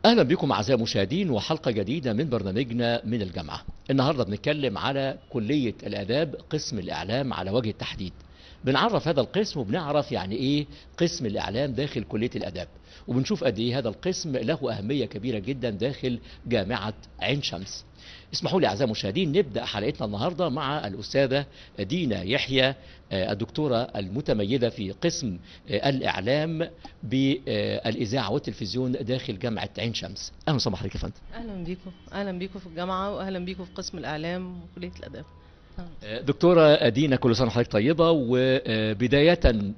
اهلا بكم اعزائي المشاهدين وحلقه جديده من برنامجنا من الجامعه. النهارده بنتكلم على كليه الاداب قسم الاعلام على وجه التحديد. بنعرف هذا القسم وبنعرف يعني ايه قسم الاعلام داخل كليه الاداب وبنشوف قد ايه هذا القسم له اهميه كبيره جدا داخل جامعه عين شمس. اسمحوا لي اعزائي المشاهدين نبدا حلقتنا النهارده مع الاستاذه دينا يحيى الدكتوره المتميزه في قسم الاعلام بالاذاعه والتلفزيون داخل جامعه عين شمس. اهلا وسهلا بحضرتك يا فندم. اهلا بيكم اهلا بيكم في الجامعه واهلا بيكم في قسم الاعلام وكليه الاداب دكتورة دينا كل سنة وحضرتك طيبة وبداية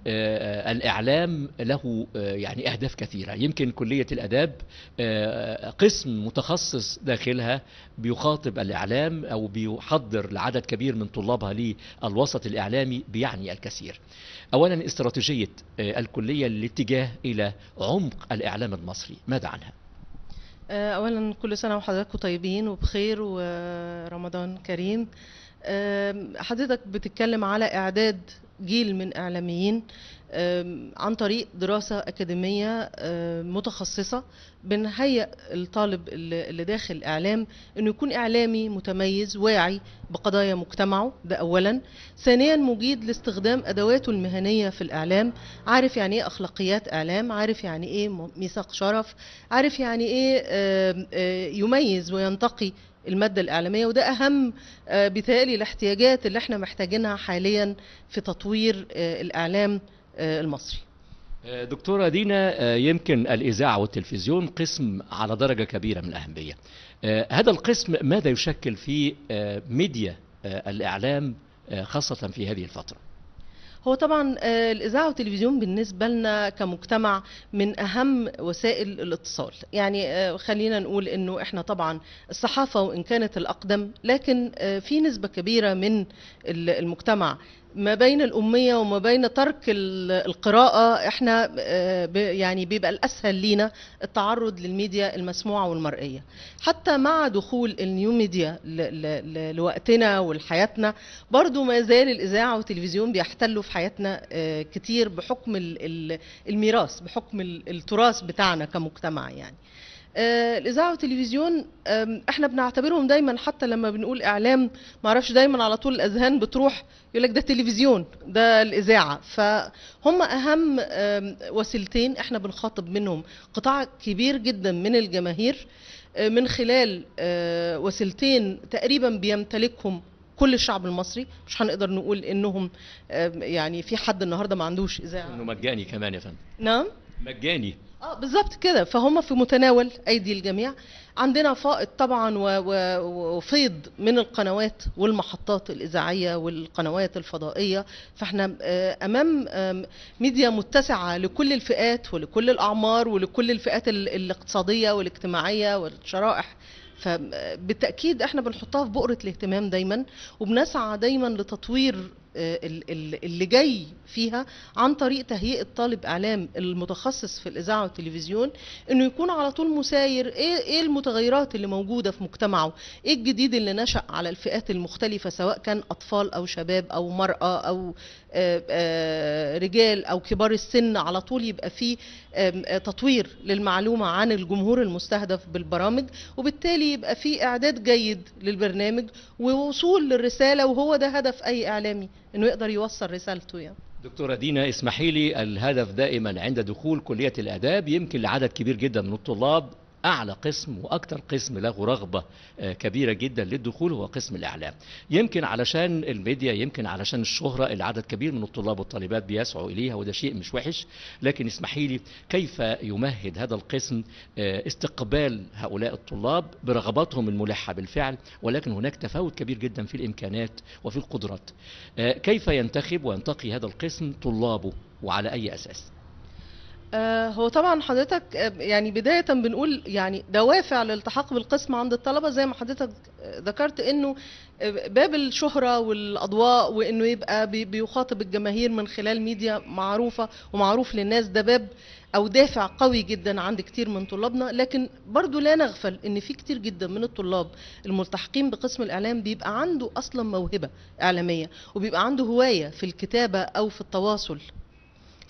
الإعلام له يعني أهداف كثيرة يمكن كلية الأداب قسم متخصص داخلها بيخاطب الإعلام أو بيحضر لعدد كبير من طلابها للوسط الإعلامي بيعني الكثير أولا استراتيجية الكلية الاتجاه إلى عمق الإعلام المصري ماذا عنها؟ اولا كل سنه وحضراتكم طيبين وبخير ورمضان كريم حضرتك بتتكلم على اعداد جيل من اعلاميين عن طريق دراسة أكاديمية متخصصة بنهيئ الطالب اللي داخل إعلام أنه يكون إعلامي متميز واعي بقضايا مجتمعه ده أولا ثانيا مجيد لاستخدام أدواته المهنية في الإعلام عارف يعني إيه أخلاقيات إعلام عارف يعني إيه ميثاق شرف عارف يعني إيه يميز وينتقي المادة الإعلامية وده أهم بالتالي الاحتياجات اللي احنا محتاجينها حاليا في تطوير الإعلام المصري دكتورة دينا يمكن الإذاعة والتلفزيون قسم على درجة كبيرة من الأهمية هذا القسم ماذا يشكل في ميديا الإعلام خاصة في هذه الفترة هو طبعا الاذاعه والتلفزيون بالنسبه لنا كمجتمع من اهم وسائل الاتصال يعني خلينا نقول انه احنا طبعا الصحافه وان كانت الاقدم لكن في نسبه كبيره من المجتمع ما بين الأمية وما بين ترك القراءة احنا يعني بيبقى الأسهل لينا التعرض للميديا المسموعة والمرئية حتى مع دخول النيو ميديا لوقتنا ولحياتنا برضو ما زال الإذاعة والتلفزيون بيحتلوا في حياتنا كتير بحكم الميراث بحكم التراث بتاعنا كمجتمع يعني الاذاعه والتلفزيون احنا بنعتبرهم دايما حتى لما بنقول اعلام معرفش دايما على طول الاذهان بتروح يقول لك ده تلفزيون ده الاذاعه فهم اهم وسيلتين احنا بنخاطب منهم قطاع كبير جدا من الجماهير من خلال وسيلتين تقريبا بيمتلكهم كل الشعب المصري مش هنقدر نقول انهم يعني في حد النهارده ما عندوش اذاعه انه مجاني كمان يا فندم نعم مجاني اه بالظبط كده فهم في متناول ايدي الجميع عندنا فائض طبعا وفيض من القنوات والمحطات الاذاعيه والقنوات الفضائيه فاحنا امام ميديا متسعه لكل الفئات ولكل الاعمار ولكل الفئات الاقتصاديه والاجتماعيه والشرائح فبالتاكيد احنا بنحطها في بؤره الاهتمام دايما وبنسعى دايما لتطوير اللي جاي فيها عن طريق تهيئه طالب اعلام المتخصص في الاذاعه والتلفزيون انه يكون على طول مساير ايه ايه المتغيرات اللي موجوده في مجتمعه ايه الجديد اللي نشا على الفئات المختلفه سواء كان اطفال او شباب او مراه او رجال او كبار السن على طول يبقى في تطوير للمعلومه عن الجمهور المستهدف بالبرامج وبالتالي يبقى في اعداد جيد للبرنامج ووصول للرساله وهو ده هدف اي اعلامي انه يقدر يوصل رسالته يعني دكتورة دينا اسمحي لي الهدف دائما عند دخول كلية الآداب يمكن لعدد كبير جدا من الطلاب أعلى قسم وأكثر قسم له رغبة كبيرة جدا للدخول هو قسم الإعلام يمكن علشان الميديا يمكن علشان الشهرة اللي عدد كبير من الطلاب والطالبات بيسعوا إليها وده شيء مش وحش لكن اسمحي لي كيف يمهد هذا القسم استقبال هؤلاء الطلاب برغباتهم الملحة بالفعل ولكن هناك تفاوت كبير جدا في الإمكانات وفي القدرات كيف ينتخب وينتقي هذا القسم طلابه وعلى أي أساس؟ هو طبعا حضرتك يعني بداية بنقول يعني دوافع للالتحاق بالقسم عند الطلبة زي ما حضرتك ذكرت انه باب الشهرة والاضواء وانه يبقى بيخاطب الجماهير من خلال ميديا معروفة ومعروف للناس ده باب او دافع قوي جدا عند كتير من طلابنا لكن برضو لا نغفل ان في كتير جدا من الطلاب الملتحقين بقسم الاعلام بيبقى عنده اصلا موهبة اعلامية وبيبقى عنده هواية في الكتابة او في التواصل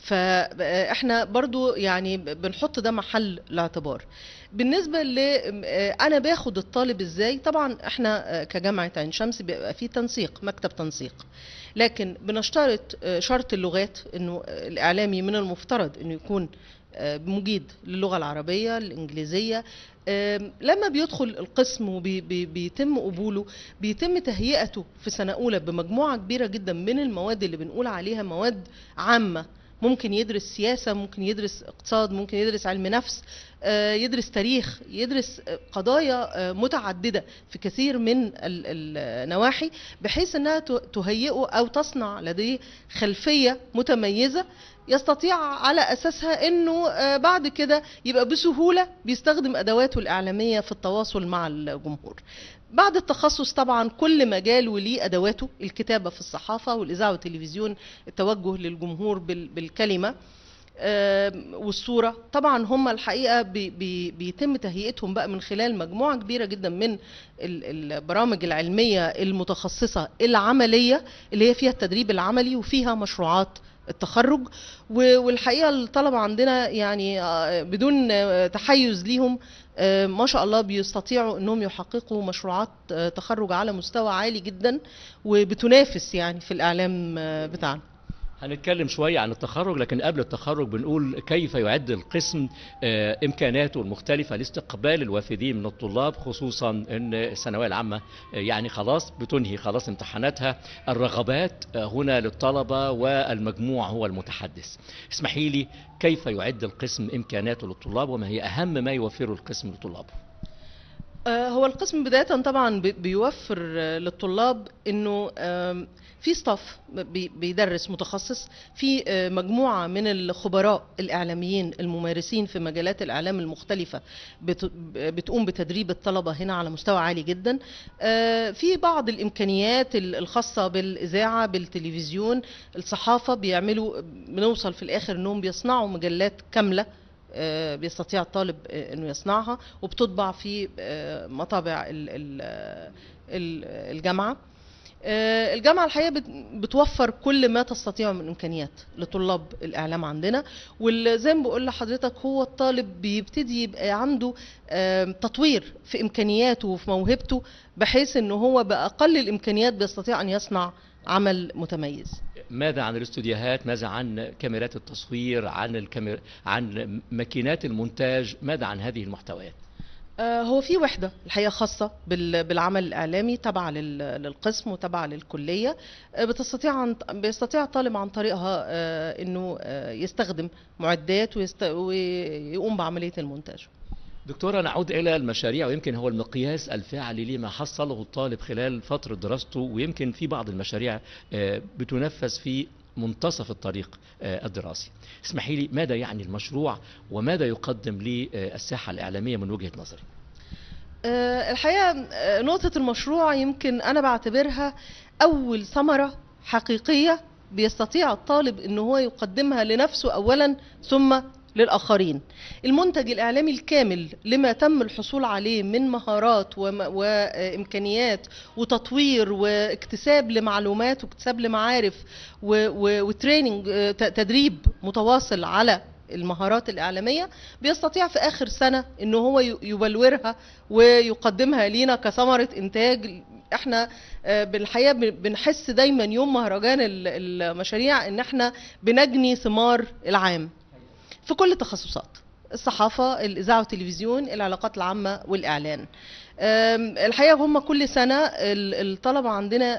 فاحنا برضو يعني بنحط ده محل الاعتبار بالنسبة ل أنا باخد الطالب إزاي طبعا احنا كجامعة عين شمس بيبقى في تنسيق مكتب تنسيق لكن بنشترط شرط اللغات إنه الإعلامي من المفترض إنه يكون مجيد للغة العربية الإنجليزية لما بيدخل القسم وبيتم قبوله بيتم تهيئته في سنة أولى بمجموعة كبيرة جدا من المواد اللي بنقول عليها مواد عامة ممكن يدرس سياسة ممكن يدرس اقتصاد ممكن يدرس علم نفس يدرس تاريخ يدرس قضايا متعددة في كثير من النواحي بحيث انها تهيئه او تصنع لديه خلفية متميزة يستطيع على اساسها انه بعد كده يبقى بسهولة بيستخدم ادواته الاعلامية في التواصل مع الجمهور بعد التخصص طبعا كل مجال وليه ادواته الكتابه في الصحافه والاذاعه والتلفزيون التوجه للجمهور بالكلمه والصوره طبعا هم الحقيقه بي بي بيتم تهيئتهم بقى من خلال مجموعه كبيره جدا من البرامج العلميه المتخصصه العمليه اللي هي فيها التدريب العملي وفيها مشروعات التخرج والحقيقه الطلبه عندنا يعني بدون تحيز ليهم ما شاء الله بيستطيعوا انهم يحققوا مشروعات تخرج على مستوى عالي جدا وبتنافس يعني في الاعلام بتاعنا هنتكلم شوية عن التخرج لكن قبل التخرج بنقول كيف يعد القسم إمكاناته المختلفة لاستقبال الوافدين من الطلاب خصوصا أن الثانوية العامة يعني خلاص بتنهي خلاص امتحاناتها الرغبات هنا للطلبة والمجموع هو المتحدث اسمحي لي كيف يعد القسم إمكاناته للطلاب وما هي أهم ما يوفره القسم لطلابه هو القسم بداية طبعا بيوفر للطلاب انه في ستاف بيدرس متخصص في مجموعة من الخبراء الإعلاميين الممارسين في مجالات الإعلام المختلفة بتقوم بتدريب الطلبة هنا على مستوى عالي جدا في بعض الإمكانيات الخاصة بالإذاعة بالتلفزيون الصحافة بيعملوا بنوصل في الآخر أنهم بيصنعوا مجلات كاملة بيستطيع الطالب انه يصنعها وبتطبع في مطابع الجامعه الجامعة الحقيقة بتوفر كل ما تستطيع من إمكانيات لطلاب الإعلام عندنا وزي ما بقول لحضرتك هو الطالب بيبتدي يبقى عنده تطوير في إمكانياته وفي موهبته بحيث إنه هو بأقل الإمكانيات بيستطيع أن يصنع عمل متميز ماذا عن الاستوديوهات ماذا عن كاميرات التصوير عن الكاميرا عن ماكينات المونتاج ماذا عن هذه المحتويات هو في وحدة الحقيقة خاصة بالعمل الإعلامي تابعة للقسم وتابعة للكلية بتستطيع عن بيستطيع الطالب عن طريقها إنه يستخدم معدات ويست... ويقوم بعملية المونتاج. دكتورة نعود إلى المشاريع ويمكن هو المقياس الفعلي لما حصله الطالب خلال فترة دراسته ويمكن في بعض المشاريع بتنفذ في منتصف الطريق الدراسي اسمحي لي ماذا يعني المشروع وماذا يقدم للساحة الإعلامية من وجهة نظري الحقيقة نقطة المشروع يمكن أنا بعتبرها أول ثمرة حقيقية بيستطيع الطالب أنه هو يقدمها لنفسه أولا ثم للآخرين المنتج الإعلامي الكامل لما تم الحصول عليه من مهارات وإمكانيات وتطوير واكتساب لمعلومات واكتساب لمعارف وتريننج تدريب متواصل على المهارات الإعلامية بيستطيع في آخر سنة إنه هو يبلورها ويقدمها لينا كثمرة إنتاج احنا بالحقيقة بنحس دايما يوم مهرجان المشاريع ان احنا بنجني ثمار العام في كل التخصصات الصحافة الإذاعة والتلفزيون العلاقات العامة والإعلان الحقيقة هم كل سنة الطلبة عندنا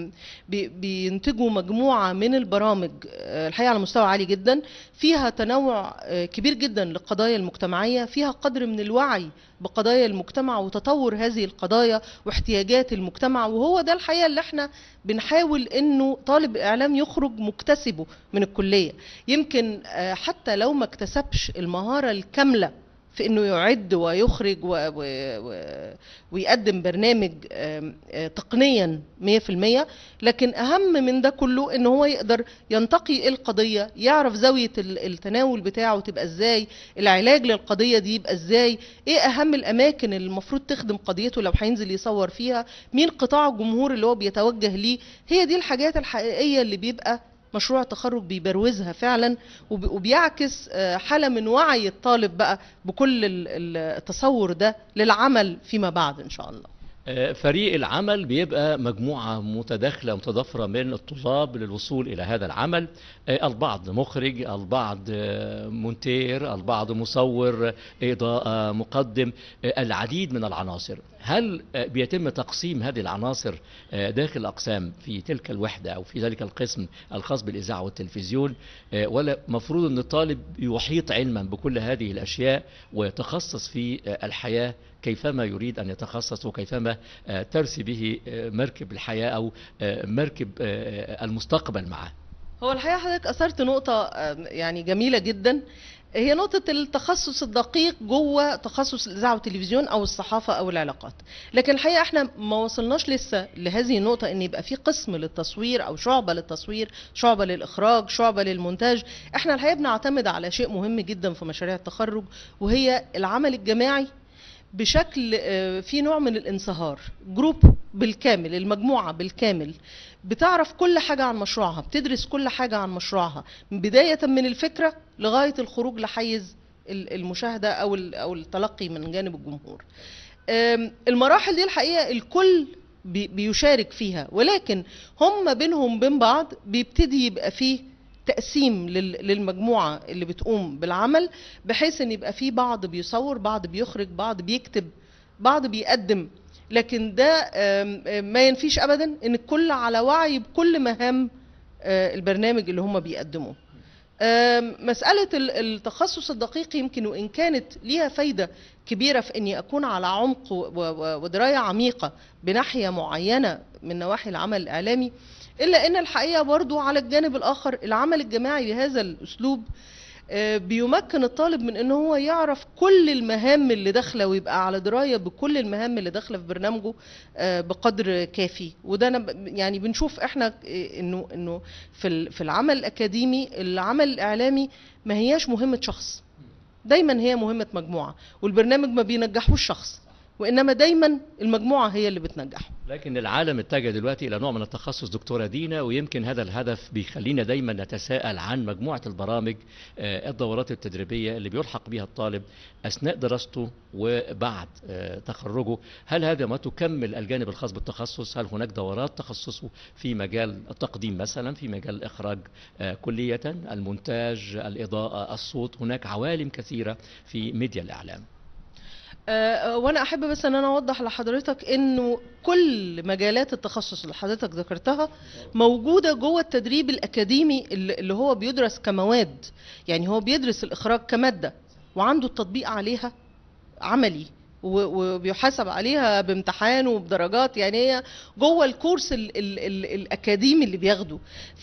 بينتجوا مجموعة من البرامج الحقيقة على مستوى عالي جدا فيها تنوع كبير جدا للقضايا المجتمعية فيها قدر من الوعي بقضايا المجتمع وتطور هذه القضايا واحتياجات المجتمع وهو ده الحقيقة اللي احنا بنحاول انه طالب اعلام يخرج مكتسبه من الكلية يمكن حتى لو ما اكتسبش المهارة الكاملة في انه يعد ويخرج و... و... و... ويقدم برنامج تقنيا 100% لكن اهم من ده كله ان هو يقدر ينتقي القضيه يعرف زاويه التناول بتاعه تبقى ازاي العلاج للقضيه دي يبقى ازاي ايه اهم الاماكن اللي المفروض تخدم قضيته لو هينزل يصور فيها مين قطاع الجمهور اللي هو بيتوجه ليه هي دي الحاجات الحقيقيه اللي بيبقى مشروع التخرج بيبروزها فعلا وب- وبيعكس آه، حالة من وعي الطالب بقى بكل ال- ال- التصور ده للعمل فيما بعد إن شاء الله آه، فريق العمل بيبقى مجموعة متداخلة متضافرة من الطلاب للوصول إلى هذا العمل آه، البعض مخرج البعض آه، مونتير البعض مصور إضاءة مقدم آه، العديد من العناصر هل آه، بيتم تقسيم هذه العناصر آه، داخل الأقسام في تلك الوحدة أو في ذلك القسم الخاص بالإذاعة والتلفزيون آه، ولا مفروض أن الطالب يحيط علما بكل هذه الأشياء ويتخصص في آه، الحياة كيفما يريد أن يتخصص وكيفما آه، ترسي به آه، مركب الحياة أو آه، مركب آه، المستقبل معه هو الحقيقة حضرتك أثرت نقطة آه، يعني جميلة جدا هي نقطة التخصص الدقيق جوه تخصص الإذاعة والتلفزيون أو الصحافة أو العلاقات لكن الحقيقة احنا ما وصلناش لسه لهذه النقطة إن يبقى في قسم للتصوير أو شعبة للتصوير شعبة للإخراج شعبة للمونتاج احنا الحقيقة بنعتمد على شيء مهم جدا في مشاريع التخرج وهي العمل الجماعي بشكل آه، في نوع من الانصهار جروب بالكامل المجموعة بالكامل بتعرف كل حاجة عن مشروعها بتدرس كل حاجة عن مشروعها من بداية من الفكرة لغاية الخروج لحيز ال- المشاهدة أو ال- أو التلقي من جانب الجمهور آم، المراحل دي الحقيقة الكل بي- بيشارك فيها ولكن هم بينهم بين بعض بيبتدي يبقى فيه تقسيم لل- للمجموعة اللي بتقوم بالعمل بحيث ان يبقى فيه بعض بيصور بعض بيخرج بعض بيكتب بعض بيقدم لكن ده آم، آم، ما ينفيش ابدا ان الكل على وعي بكل مهام آه، البرنامج اللي هم بيقدموه آم، مسألة ال- التخصص الدقيق يمكن وإن كانت ليها فايدة كبيرة في أني أكون على عمق و- و- ودراية عميقة بناحية معينة من نواحي العمل الإعلامي إلا أن الحقيقة برضو على الجانب الآخر العمل الجماعي بهذا الأسلوب آه، بيمكن الطالب من ان هو يعرف كل المهام اللي داخله ويبقى على درايه بكل المهام اللي داخله في برنامجه آه، بقدر كافي وده انا ب- يعني بنشوف احنا آه، انه انه في ال- في العمل الاكاديمي العمل الاعلامي ما هياش مهمه شخص دايما هي مهمه مجموعه والبرنامج ما بينجحوش شخص وانما دايما المجموعه هي اللي بتنجحه لكن العالم اتجه دلوقتي إلى نوع من التخصص دكتورة دينا ويمكن هذا الهدف بيخلينا دايما نتساءل عن مجموعة البرامج آه، الدورات التدريبية اللي بيلحق بها الطالب أثناء دراسته وبعد آه، تخرجه هل هذا ما تكمل الجانب الخاص بالتخصص هل هناك دورات تخصصه في مجال التقديم مثلا في مجال الإخراج آه، كلية المونتاج الإضاءة الصوت هناك عوالم كثيرة في ميديا الإعلام آه، وانا احب بس ان انا اوضح لحضرتك انه كل مجالات التخصص اللي حضرتك ذكرتها موجوده جوه التدريب الاكاديمي اللي اللي هو بيدرس كمواد يعني هو بيدرس الاخراج كماده وعنده التطبيق عليها عملي و- وبيحاسب عليها بامتحان وبدرجات يعني هي جوه الكورس ال ال ال الاكاديمي اللي بياخده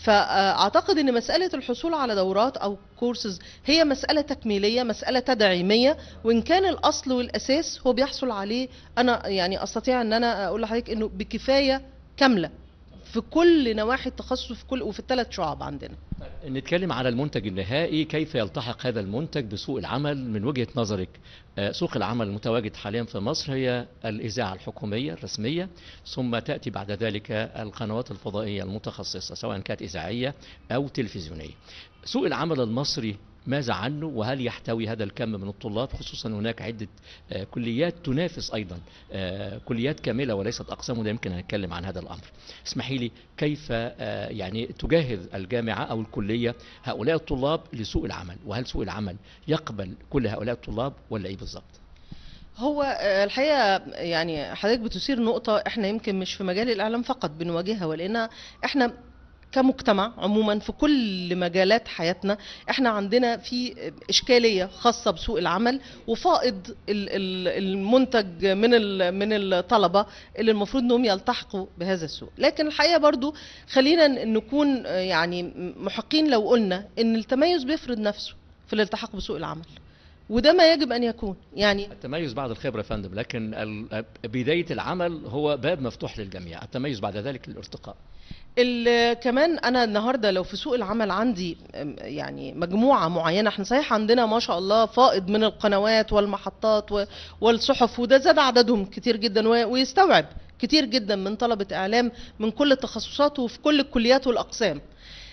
فاعتقد ان مساله الحصول على دورات او كورسز هي مساله تكميليه مساله تدعيميه وان كان الاصل والاساس هو بيحصل عليه انا يعني استطيع ان انا اقول لحضرتك انه بكفايه كامله في كل نواحي التخصص في كل وفي الثلاث شعب عندنا نتكلم على المنتج النهائي كيف يلتحق هذا المنتج بسوق العمل من وجهة نظرك آه، سوق العمل المتواجد حاليا في مصر هي الإذاعة الحكومية الرسمية ثم تأتي بعد ذلك القنوات الفضائية المتخصصة سواء كانت إذاعية أو تلفزيونية سوق العمل المصري ماذا عنه وهل يحتوي هذا الكم من الطلاب خصوصا هناك عدة آه، كليات تنافس أيضا آه، كليات كاملة وليست أقسام وده يمكن أن نتكلم عن هذا الأمر اسمحي لي كيف آه، يعني تجهز الجامعة أو الكلية هؤلاء الطلاب لسوق العمل وهل سوق العمل يقبل كل هؤلاء الطلاب ولا إيه بالضبط هو آه، الحقيقه يعني حضرتك بتثير نقطه احنا يمكن مش في مجال الاعلام فقط بنواجهها ولان احنا كمجتمع عموما في كل مجالات حياتنا احنا عندنا في اشكاليه خاصه بسوق العمل وفائض ال- ال- المنتج من ال- من الطلبه اللي المفروض انهم يلتحقوا بهذا السوق لكن الحقيقه برضو خلينا ن- نكون آه، يعني محقين لو قلنا ان التميز بيفرض نفسه في الالتحاق بسوق العمل وده ما يجب ان يكون يعني التميز بعد الخبرة يا فندم لكن ال- بداية العمل هو باب مفتوح للجميع التميز بعد ذلك للارتقاء ال- كمان انا النهارده لو في سوق العمل عندي أم، يعني مجموعه معينه احنا صحيح عندنا ما شاء الله فائض من القنوات والمحطات و- والصحف وده زاد عددهم كتير جدا و- ويستوعب كتير جدا من طلبه اعلام من كل التخصصات وفي كل الكليات والاقسام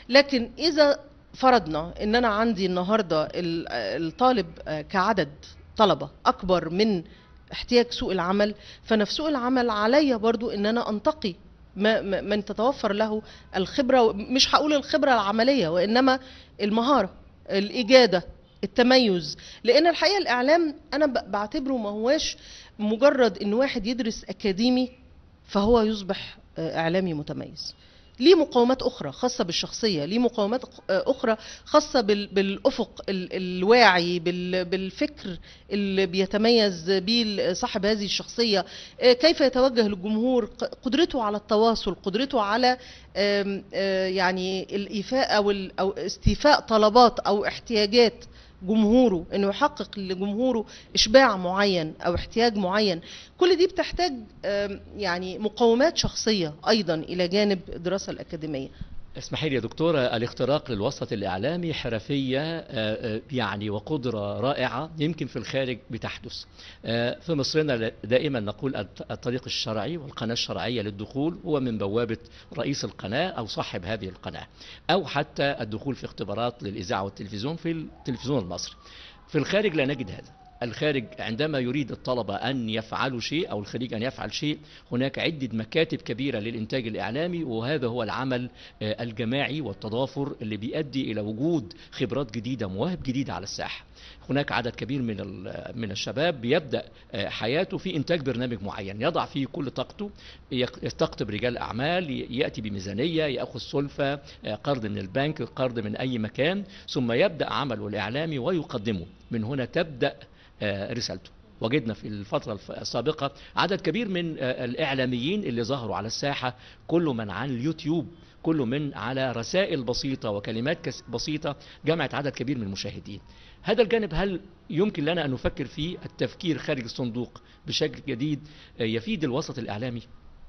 لكن اذا فرضنا ان انا عندي النهارده ال- الطالب آه، كعدد طلبه اكبر من احتياج سوق العمل فانا في سوق العمل عليا برضو ان انا انتقي ما ما- من تتوفر له الخبره مش هقول الخبره العمليه وانما المهاره الاجاده التميز لان الحقيقه الاعلام انا ب- بعتبره ما هواش مجرد ان واحد يدرس اكاديمي فهو يصبح آه، اعلامي متميز ليه مقومات اخرى خاصه بالشخصيه ليه مقومات أخ- آه، اخرى خاصه بال- بالافق ال- الواعي بال- بالفكر اللي بيتميز به صاحب هذه الشخصيه آه، كيف يتوجه للجمهور ق- قدرته على التواصل قدرته على آم، آه، يعني الايفاء او ال- او استيفاء طلبات او احتياجات جمهوره انه يحقق لجمهوره اشباع معين او احتياج معين كل دي بتحتاج آم، يعني مقومات شخصيه ايضا الى جانب الدراسه الاكاديميه اسمحي لي يا دكتورة الاختراق للوسط الإعلامي حرفية آه، آه، يعني وقدرة رائعة يمكن في الخارج بتحدث آه، في مصرنا دائما نقول الط- الطريق الشرعي والقناة الشرعية للدخول هو من بوابة رئيس القناة أو صاحب هذه القناة أو حتى الدخول في اختبارات للإذاعة والتلفزيون في التلفزيون المصري في الخارج لا نجد هذا الخارج عندما يريد الطلبة أن يفعلوا شيء أو الخريج أن يفعل شيء هناك عدة مكاتب كبيرة للإنتاج الإعلامي وهذا هو العمل آه، الجماعي والتضافر اللي بيؤدي إلى وجود خبرات جديدة مواهب جديدة على الساحة هناك عدد كبير من ال- من الشباب بيبدا آه، حياته في انتاج برنامج معين يضع فيه كل طاقته يق- يستقطب رجال اعمال ي- ياتي بميزانيه ياخذ سلفه آه، قرض من البنك قرض من اي مكان ثم يبدا عمله الاعلامي ويقدمه من هنا تبدا آه، رسالته وجدنا في الفترة الف- السابقة عدد كبير من آه، الإعلاميين اللي ظهروا على الساحة كل من عن اليوتيوب كل من على رسائل بسيطة وكلمات كس- بسيطة جمعت عدد كبير من المشاهدين هذا الجانب هل يمكن لنا أن نفكر فيه التفكير خارج الصندوق بشكل جديد آه، يفيد الوسط الإعلامي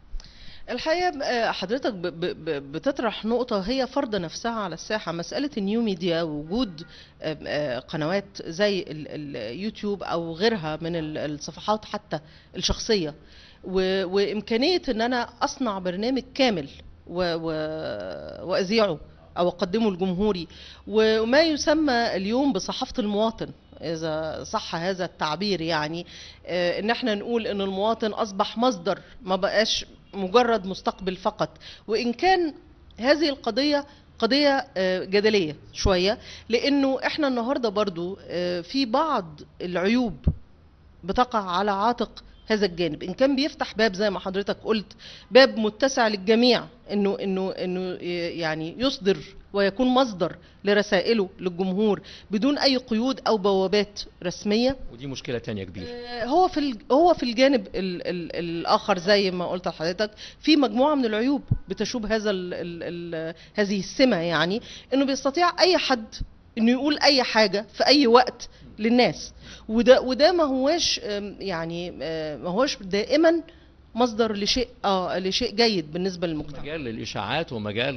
الحقيقه آه، حضرتك ب- ب- ب- بتطرح نقطه هي فرض نفسها على الساحه مساله النيو ميديا ووجود آه، آه، قنوات زي ال- اليوتيوب او غيرها من ال- الصفحات حتى الشخصيه و- وامكانيه ان انا اصنع برنامج كامل و- و- واذيعه او اقدمه لجمهوري وما يسمى اليوم بصحافه المواطن اذا صح هذا التعبير يعني آه، ان احنا نقول ان المواطن اصبح مصدر ما بقاش مجرد مستقبل فقط وان كان هذه القضيه قضيه آه، جدليه شويه لانه احنا النهارده برضو آه، في بعض العيوب بتقع على عاتق هذا الجانب ان كان بيفتح باب زي ما حضرتك قلت باب متسع للجميع انه انه انه يعني يصدر ويكون مصدر لرسائله للجمهور بدون اي قيود او بوابات رسميه ودي مشكلة تانية كبيرة آه، هو في ال- هو في الجانب ال ال الاخر زي ما قلت لحضرتك في مجموعه من العيوب بتشوب هذا ال ال ال هذه السمه يعني انه بيستطيع اي حد انه يقول اي حاجه في اي وقت للناس وده وده ما هواش آم، يعني آه، ما هواش دائما مصدر لشيء اه لشيء جيد بالنسبه للمجتمع مجال للإشاعات ومجال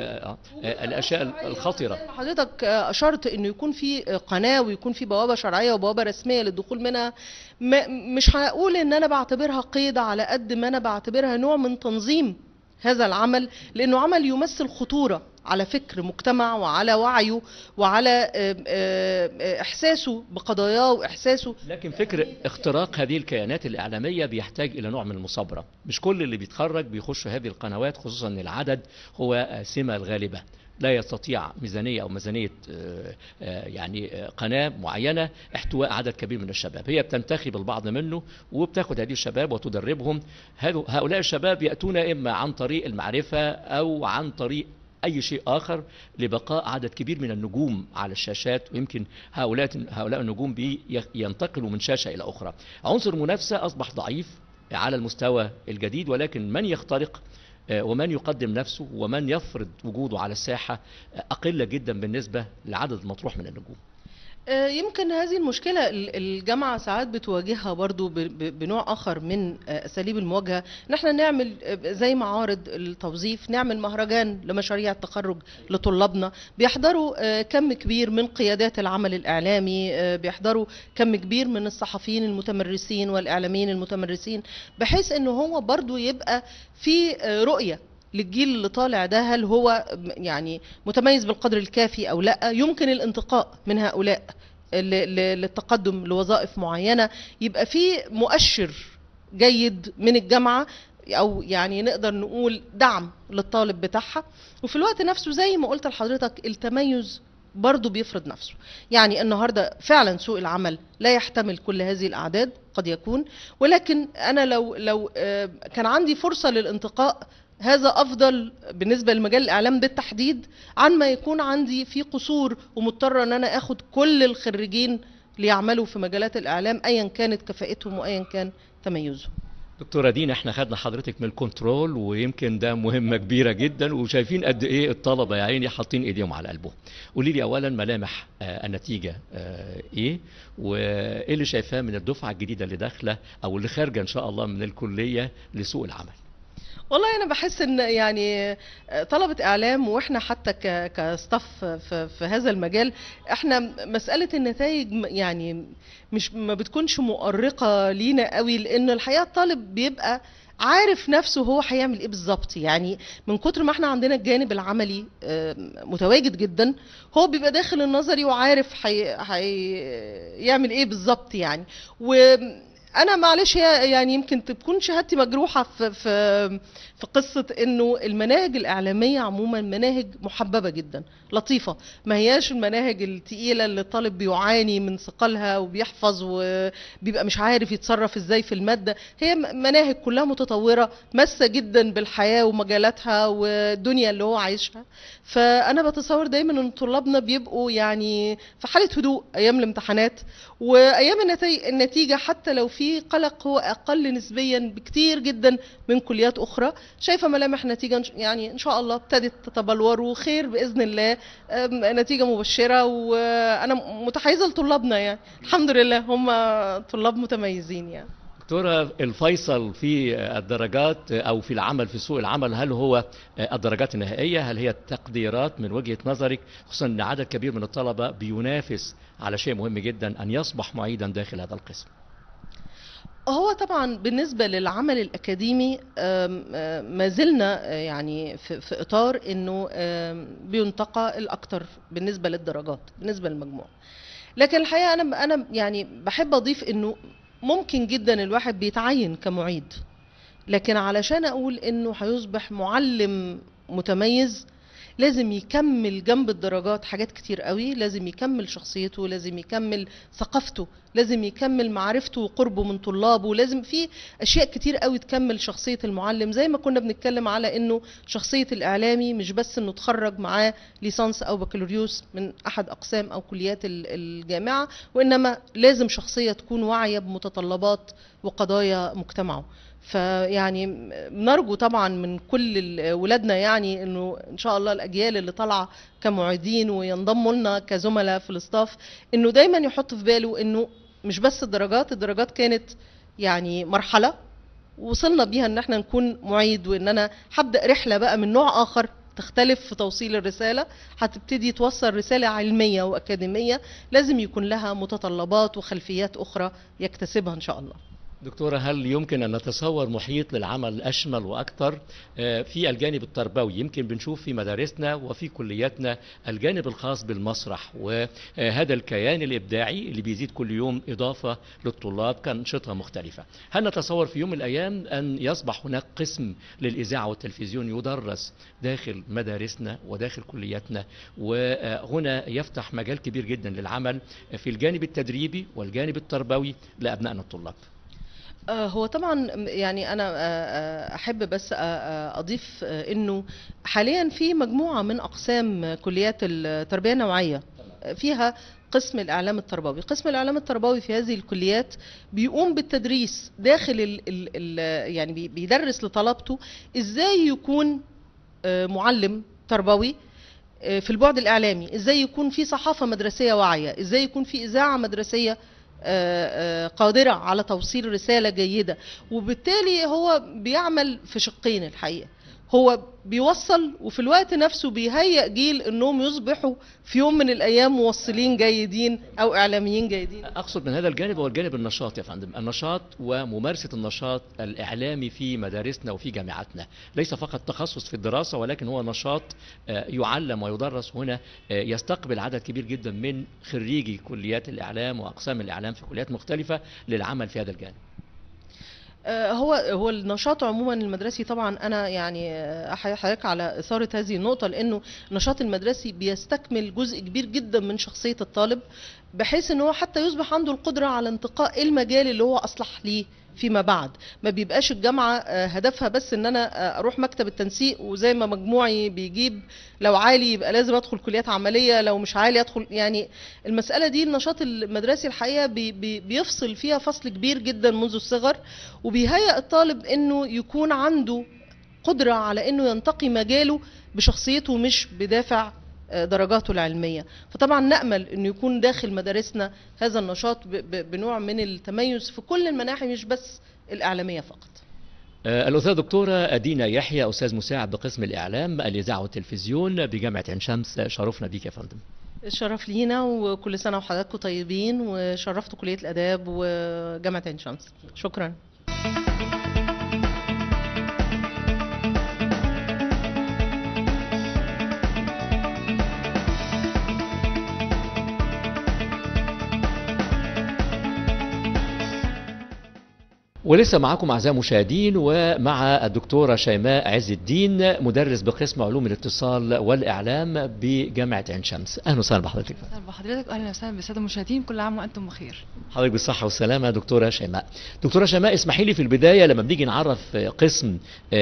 للأشياء الخطرة زي ما حضرتك آه، اشرت انه يكون في آه، قناه ويكون في بوابه شرعيه وبوابه رسميه للدخول منها ما مش هقول ان انا بعتبرها قيد على قد ما انا بعتبرها نوع من تنظيم هذا العمل لانه عمل يمثل خطوره على فكر مجتمع وعلى وعيه وعلى آه، آه، آه، احساسه بقضاياه واحساسه لكن فكر اختراق هذه الكيانات الإعلامية بيحتاج إلى نوع من المصابرة مش كل اللي بيتخرج بيخش هذه القنوات خصوصا أن العدد هو آه، سمة الغالبة لا يستطيع ميزانية أو ميزانية آه، آه، يعني آه، قناة معينة احتواء عدد كبير من الشباب هي بتنتخب البعض منه وبتاخد هذه الشباب وتدربهم هذو- هؤلاء الشباب يأتون إما عن طريق المعرفة أو عن طريق أي شيء آخر لبقاء عدد كبير من النجوم على الشاشات ويمكن هؤلاء هؤلاء النجوم بي ينتقلوا من شاشة إلى أخرى عنصر المنافسة أصبح ضعيف على المستوى الجديد ولكن من يخترق آه، ومن يقدم نفسه ومن يفرض وجوده على الساحة آه، أقل جدا بالنسبة للعدد المطروح من النجوم آه، يمكن هذه المشكلة ال- الجامعة ساعات بتواجهها برضو ب- ب- بنوع آخر من آه، أساليب المواجهة إن احنا نعمل آه، زي معارض التوظيف نعمل مهرجان لمشاريع التخرج لطلابنا بيحضروا آه، كم كبير من قيادات العمل الإعلامي آه، بيحضروا كم كبير من الصحفيين المتمرسين والإعلاميين المتمرسين بحيث إن هو برضو يبقى في آه، رؤية للجيل اللي طالع ده هل هو يعني متميز بالقدر الكافي او لا يمكن الانتقاء من هؤلاء ل- ل- للتقدم لوظائف معينه يبقى في مؤشر جيد من الجامعه او يعني نقدر نقول دعم للطالب بتاعها وفي الوقت نفسه زي ما قلت لحضرتك التميز برضه بيفرض نفسه يعني النهارده فعلا سوق العمل لا يحتمل كل هذه الاعداد قد يكون ولكن انا لو لو آه، كان عندي فرصه للانتقاء هذا افضل بالنسبه لمجال الاعلام بالتحديد عن ما يكون عندي في قصور ومضطره ان انا اخد كل الخريجين ليعملوا في مجالات الاعلام ايا كانت كفاءتهم وايا كان تميزهم دكتورة دينا احنا خدنا حضرتك من الكنترول ويمكن ده مهمة كبيرة جدا وشايفين قد ايه الطلبة يا عيني حاطين ايديهم على قلبهم. قولي لي اولا ملامح آه، النتيجة آه، ايه وايه اللي شايفاه من الدفعة الجديدة اللي داخلة او اللي خارجة ان شاء الله من الكلية لسوق العمل. والله انا بحس ان يعني طلبه اعلام واحنا حتى ك- كستاف في, في هذا المجال احنا مساله النتائج م- يعني مش ما بتكونش مؤرقه لينا قوي لان الحقيقه الطالب بيبقى عارف نفسه هو هيعمل ايه بالظبط يعني من كتر ما احنا عندنا الجانب العملي آم، متواجد جدا هو بيبقى داخل النظري وعارف هيعمل ايه بالظبط يعني و انا معلش هي يعني يمكن تكون شهادتي مجروحه في في في قصه انه المناهج الاعلاميه عموما مناهج محببه جدا لطيفه ما هياش المناهج التقيله اللي الطالب بيعاني من ثقلها وبيحفظ وبيبقى مش عارف يتصرف ازاي في الماده هي م- مناهج كلها متطوره ماسه جدا بالحياه ومجالاتها والدنيا اللي هو عايشها فانا بتصور دايما ان طلابنا بيبقوا يعني في حاله هدوء ايام الامتحانات وايام النتي- النتيجه حتى لو في قلق هو اقل نسبيا بكتير جدا من كليات اخرى شايفه ملامح نتيجه إن- يعني ان شاء الله ابتدت تتبلور وخير باذن الله أم، نتيجه مبشره وانا متحيزه لطلابنا يعني الحمد لله هم طلاب متميزين يعني دكتورة الفيصل في الدرجات او في العمل في سوق العمل هل هو الدرجات النهائية هل هي التقديرات من وجهة نظرك خصوصا ان عدد كبير من الطلبة بينافس على شيء مهم جدا ان يصبح معيدا داخل هذا القسم. هو طبعا بالنسبة للعمل الأكاديمي آم، آم، ما زلنا آه، يعني في, في إطار إنه آم، بينتقى الأكثر بالنسبة للدرجات بالنسبة للمجموع لكن الحقيقة أنا أنا يعني بحب أضيف إنه ممكن جدا الواحد بيتعين كمعيد لكن علشان أقول إنه هيصبح معلم متميز لازم يكمل جنب الدرجات حاجات كتير قوي لازم يكمل شخصيته لازم يكمل ثقافته لازم يكمل معرفته وقربه من طلابه لازم في اشياء كتير قوي تكمل شخصيه المعلم زي ما كنا بنتكلم على انه شخصيه الاعلامي مش بس انه تخرج معاه ليسانس او بكالوريوس من احد اقسام او كليات ال- الجامعه وانما لازم شخصيه تكون واعيه بمتطلبات وقضايا مجتمعه فيعني نرجو طبعا من كل ال- ولادنا يعني انه ان شاء الله الاجيال اللي طالعه كمعيدين وينضموا لنا كزملاء في الاستاف انه دايما يحط في باله انه مش بس الدرجات الدرجات كانت يعني مرحله وصلنا بيها ان احنا نكون معيد وان انا هبدا رحله بقى من نوع اخر تختلف في توصيل الرسالة هتبتدي توصل رسالة علمية وأكاديمية لازم يكون لها متطلبات وخلفيات أخرى يكتسبها إن شاء الله دكتورة هل يمكن أن نتصور محيط للعمل أشمل وأكثر آه، في الجانب التربوي يمكن بنشوف في مدارسنا وفي كلياتنا الجانب الخاص بالمسرح وهذا الكيان الإبداعي اللي بيزيد كل يوم إضافة للطلاب كأنشطة مختلفة هل نتصور في يوم من الأيام أن يصبح هناك قسم للإذاعة والتلفزيون يدرس داخل مدارسنا وداخل كلياتنا وهنا يفتح مجال كبير جدا للعمل في الجانب التدريبي والجانب التربوي لأبنائنا الطلاب آه، هو طبعا يعني انا آه، آه، احب بس آه، آه، اضيف آه، انه حاليا في مجموعه من اقسام كليات التربيه النوعيه آه، فيها قسم الاعلام التربوي قسم الاعلام التربوي في هذه الكليات بيقوم بالتدريس داخل ال ال ال يعني بي- بيدرس لطلبته ازاي يكون آه، معلم تربوي آه، في البعد الاعلامي ازاي يكون في صحافه مدرسيه واعيه ازاي يكون في اذاعه مدرسيه آه، آه، قادرة على توصيل رسالة جيدة وبالتالي هو بيعمل في شقين الحقيقة هو بيوصل وفي الوقت نفسه بيهيئ جيل انهم يصبحوا في يوم من الايام موصلين جيدين او اعلاميين جيدين اقصد من هذا الجانب هو الجانب النشاط يا فندم النشاط وممارسه النشاط الاعلامي في مدارسنا وفي جامعاتنا ليس فقط تخصص في الدراسه ولكن هو نشاط آه، يعلم ويدرس هنا آه، يستقبل عدد كبير جدا من خريجي كليات الاعلام واقسام الاعلام في كليات مختلفه للعمل في هذا الجانب آه، هو هو النشاط عموما المدرسي طبعا انا يعني آه، احيي حضرتك على اثاره هذه النقطه لانه النشاط المدرسي بيستكمل جزء كبير جدا من شخصيه الطالب بحيث ان هو حتى يصبح عنده القدره على انتقاء المجال اللي هو اصلح ليه فيما بعد ما بيبقاش الجامعه آه، هدفها بس ان انا آه، اروح مكتب التنسيق وزي ما مجموعي بيجيب لو عالي يبقى لازم ادخل كليات عمليه لو مش عالي ادخل يعني المساله دي النشاط المدرسي الحقيقه بي بي بيفصل فيها فصل كبير جدا منذ الصغر وبيهيئ الطالب انه يكون عنده قدره على انه ينتقي مجاله بشخصيته مش بدافع آه، درجاته العلميه فطبعا نامل انه يكون داخل مدارسنا هذا النشاط ب- ب- بنوع من التميز في كل المناحي مش بس الاعلاميه فقط آه، الأستاذة دكتورة أدينا يحيى أستاذ مساعد بقسم الإعلام الإذاعة والتلفزيون بجامعة عين شمس شرفنا بيك يا فندم الشرف لينا وكل سنه وحضراتكم طيبين وشرفتوا كليه الاداب وجامعه عين شمس شكرا ولسه معكم أعزائي المشاهدين ومع الدكتورة شيماء عز الدين مدرس بقسم علوم الاتصال والإعلام بجامعة عين شمس أهلا وسهلا بحضرتك اهلا بحضرتك واهلا وسهلا بالساده المشاهدين كل عام وانتم بخير حضرتك بالصحة والسلامة دكتورة شيماء دكتورة شيماء اسمحي لي في البداية لما بنيجي نعرف قسم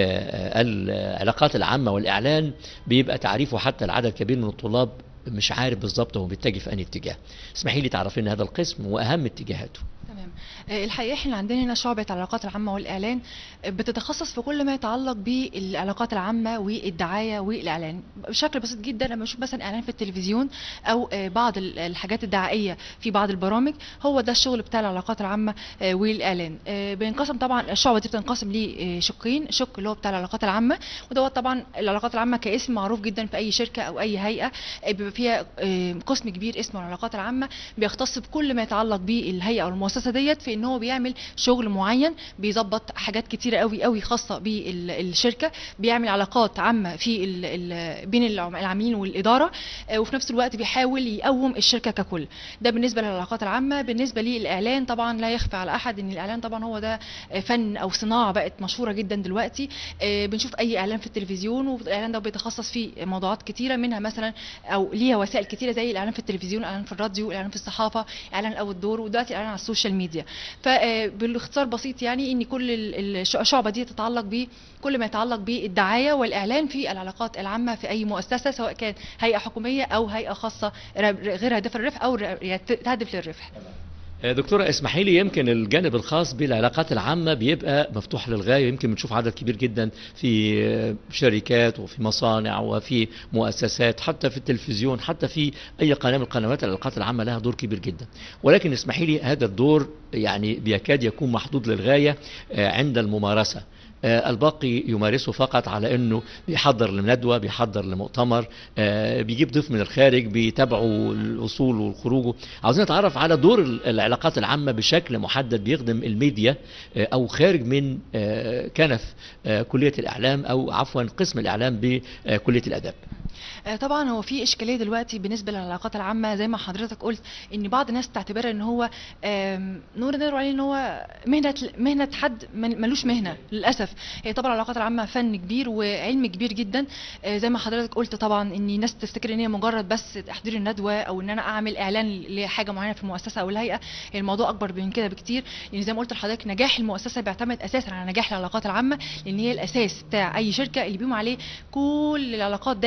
آه، العلاقات العامة والإعلان بيبقى تعريفه حتى العدد كبير من الطلاب مش عارف بالظبط هو بيتجه في أي اتجاه اسمحي لي تعرفين هذا القسم وأهم اتجاهاته تمام آه، الحقيقه احنا عندنا هنا شعبه العلاقات العامه والاعلان آه، بتتخصص في كل ما يتعلق بالعلاقات العامه والدعايه والاعلان بشكل بسيط جدا لما بشوف مثلا اعلان في التلفزيون او آه، بعض ال- الحاجات الدعائيه في بعض البرامج هو ده الشغل بتاع العلاقات العامه آه، والاعلان آه، بينقسم طبعا الشعبه دي بتنقسم لشقين شق اللي هو بتاع العلاقات العامه ودوت طبعا العلاقات العامه كاسم معروف جدا في اي شركه او اي هيئه آه، بيبقى فيها آه، قسم كبير اسمه العلاقات العامه بيختص بكل ما يتعلق بالهيئه او المؤسسه ديت في ان هو بيعمل شغل معين بيظبط حاجات كتيره قوي قوي خاصه بالشركه بيعمل علاقات عامه في ال ال بين العم- العاملين والاداره آه، وفي نفس الوقت بيحاول يقوم الشركه ككل ده بالنسبه للعلاقات العامه بالنسبه للاعلان طبعا لا يخفى على احد ان الاعلان طبعا هو ده آه، فن او صناعه بقت مشهوره جدا دلوقتي آه، بنشوف اي اعلان في التلفزيون والاعلان ده بيتخصص في موضوعات كتيره منها مثلا او ليها وسائل كتيره زي الاعلان في التلفزيون الاعلان في الراديو الاعلان في الصحافه اعلان الاوت دور ودلوقتي الاعلان على السوشيال ميديا فبالاختصار بسيط يعني ان كل ال- الش- الشعبه دي تتعلق بكل ما يتعلق بالدعايه والاعلان في العلاقات العامه في اي مؤسسه سواء كان هيئه حكوميه او هيئه خاصه ر- غير هادفه للربح او ر- يعني تهدف للربح آه، دكتورة اسمحي لي يمكن الجانب الخاص بالعلاقات العامة بيبقى مفتوح للغاية يمكن بنشوف عدد كبير جدا في آه، شركات وفي مصانع وفي مؤسسات حتى في التلفزيون حتى في أي قناة من القنوات العلاقات العامة لها دور كبير جدا ولكن اسمحي لي هذا الدور يعني بيكاد يكون محدود للغاية آه، عند الممارسة آه، الباقي يمارسه فقط على انه بيحضر لندوه بيحضر لمؤتمر آه، بيجيب ضيف من الخارج بيتابعوا الاصول والخروج عاوزين نتعرف على دور ال- العلاقات العامه بشكل محدد بيخدم الميديا آه، او خارج من آه، كنف آه، كليه الاعلام او عفوا قسم الاعلام بكليه الاداب آه، طبعا هو في اشكاليه دلوقتي بالنسبه للعلاقات العامه زي ما حضرتك قلت ان بعض الناس تعتبرها ان هو آم، نقدر نقول عليه ان هو مهنه مهنه حد من- ملوش مهنه للاسف هي طبعا العلاقات العامه فن كبير وعلم كبير جدا آه، زي ما حضرتك قلت طبعا ان الناس تفتكر ان هي مجرد بس تحضير الندوه او ان انا اعمل اعلان لحاجه معينه في المؤسسه او الهيئه الموضوع اكبر من كده بكتير لان زي ما قلت لحضرتك نجاح المؤسسه بيعتمد اساسا على نجاح العلاقات العامه لان هي الاساس بتاع اي شركه اللي بيقوم عليه كل العلاقات داخل المؤسسه